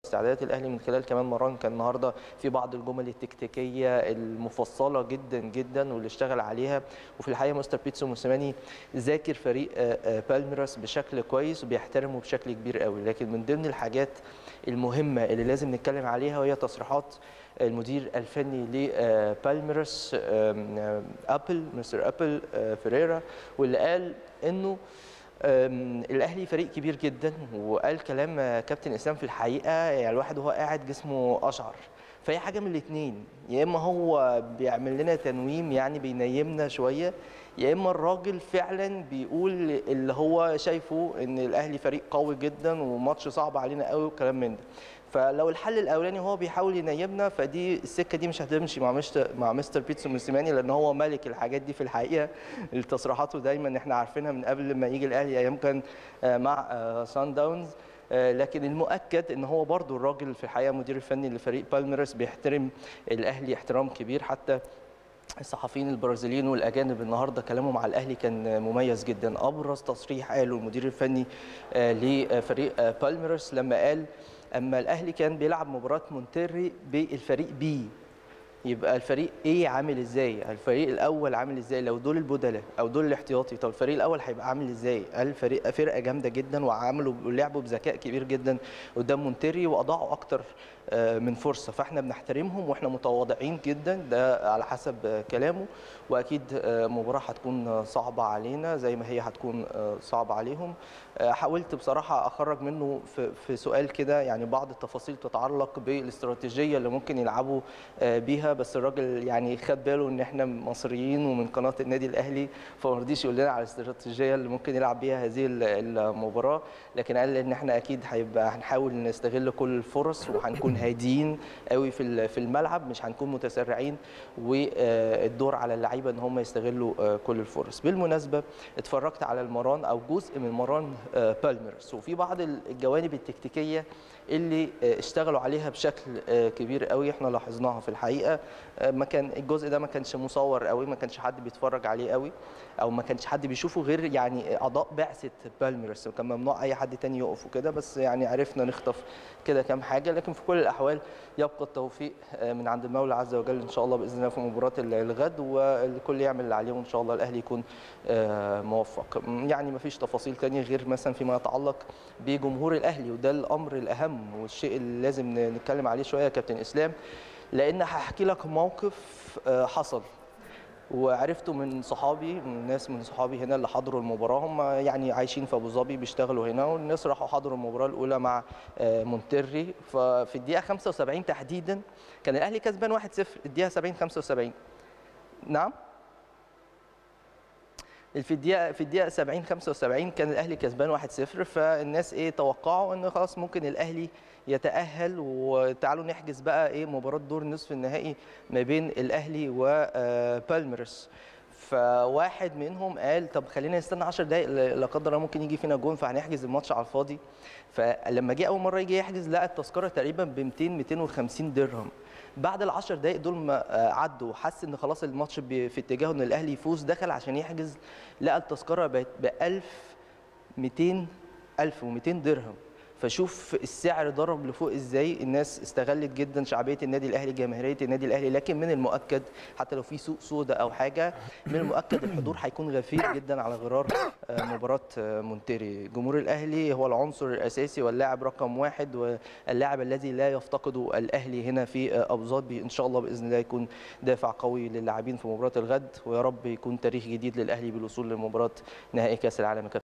استعدادات الاهلي من خلال كمان مران كان النهارده في بعض الجمل التكتيكيه المفصله جدا جدا واللي اشتغل عليها وفي الحقيقه مستر بيتسو موسيماني ذاكر فريق بالميراس بشكل كويس وبيحترمه بشكل كبير قوي لكن من ضمن الحاجات المهمه اللي لازم نتكلم عليها وهي تصريحات المدير الفني لبالميراس ابل مستر ابل فيريرا واللي قال انه الاهلي فريق كبير جدا وقال كلام كابتن اسلام في الحقيقه يعني الواحد وهو قاعد جسمه اشعر فهي حاجه من الاثنين يا اما هو بيعمل لنا تنويم يعني بينيمنا شويه يا اما الراجل فعلا بيقول اللي هو شايفه ان الاهلي فريق قوي جدا وماتش صعب علينا قوي وكلام من ده فلو الحل الاولاني هو بيحاول ينيمنا فدي السكه دي مش هتمشي مع مستر مع مستر بيتسو موسيماني لان هو ملك الحاجات دي في الحقيقه تصريحاته دايما احنا عارفينها من قبل ما يجي الاهلي ايام كان مع سان داونز لكن المؤكد ان هو برضو الراجل في الحقيقه مدير الفني لفريق بالميراس بيحترم الاهلي احترام كبير حتى الصحفيين البرازيليين والاجانب النهارده كلامهم على الاهلي كان مميز جدا ابرز تصريح قاله المدير الفني لفريق بالميراس لما قال اما الاهلي كان بيلعب مباراه مونتيري بالفريق بي يبقى الفريق ايه عامل ازاي الفريق الاول عامل ازاي لو دول البدلاء او دول الاحتياطي طب الفريق الاول هيبقى عامل ازاي الفريق فرقه جامده جدا وعملوا لعبوا بذكاء كبير جدا قدام مونتيري واضاعوا اكتر من فرصه فاحنا بنحترمهم واحنا متواضعين جدا ده على حسب كلامه واكيد مباراه هتكون صعبه علينا زي ما هي هتكون صعبه عليهم حاولت بصراحه اخرج منه في, في سؤال كده يعني بعض التفاصيل تتعلق بالاستراتيجيه اللي ممكن يلعبوا بيها بس الراجل يعني خد باله ان احنا مصريين ومن قناه النادي الاهلي فما رضيش يقول لنا على الاستراتيجيه اللي ممكن يلعب بيها هذه المباراه لكن قال ان احنا اكيد هيبقى هنحاول نستغل كل الفرص وهنكون هاديين قوي في في الملعب مش هنكون متسرعين والدور على اللعيبه ان هم يستغلوا كل الفرص بالمناسبه اتفرجت على المران او جزء من مران بالميرس وفي بعض الجوانب التكتيكيه اللي اشتغلوا عليها بشكل كبير قوي احنا لاحظناها في الحقيقه ما كان الجزء ده ما كانش مصور قوي ما كانش حد بيتفرج عليه قوي او ما كانش حد بيشوفه غير يعني اعضاء بعثه بالميرس وكان ممنوع اي حد تاني يقف وكده بس يعني عرفنا نخطف كده كام حاجه لكن في كل الاحوال يبقى التوفيق من عند المولى عز وجل ان شاء الله باذن الله في مباراه الغد والكل يعمل اللي عليه وان شاء الله الاهلي يكون موفق يعني ما فيش تفاصيل تانية غير مثلا فيما يتعلق بجمهور الاهلي وده الامر الاهم والشيء اللي لازم نتكلم عليه شويه يا كابتن اسلام لان هحكي لك موقف حصل وعرفته من صحابي من ناس من صحابي هنا اللي حضروا المباراه هم يعني عايشين في ابو ظبي بيشتغلوا هنا والناس راحوا حضروا المباراه الاولى مع مونتري ففي الدقيقه 75 تحديدا كان الاهلي كسبان 1-0 الدقيقه 70 75 نعم في الدقيقه في الدقيقه 70 75 كان الاهلي كسبان 1-0 فالناس ايه توقعوا ان خلاص ممكن الاهلي يتاهل وتعالوا نحجز بقى ايه مباراه دور نصف النهائي ما بين الاهلي وبالميرس فواحد منهم قال طب خلينا نستنى 10 دقائق لا قدر الله ممكن يجي فينا جون فهنحجز الماتش على الفاضي فلما جه اول مره يجي يحجز لقى التذكره تقريبا ب 200 250 درهم بعد ال 10 دقائق دول ما عدوا وحس ان خلاص الماتش في اتجاهه ان الاهلي يفوز دخل عشان يحجز لقى التذكره بقت ب 1200 1200 درهم فشوف السعر ضرب لفوق ازاي الناس استغلت جدا شعبيه النادي الاهلي جماهيريه النادي الاهلي لكن من المؤكد حتى لو في سوق سوداء او حاجه من المؤكد الحضور هيكون غفير جدا على غرار مباراه مونتيري جمهور الاهلي هو العنصر الاساسي واللاعب رقم واحد واللاعب الذي لا يفتقده الاهلي هنا في ابو ظبي ان شاء الله باذن الله يكون دافع قوي للاعبين في مباراه الغد ويا رب يكون تاريخ جديد للاهلي بالوصول لمباراه نهائي كاس العالم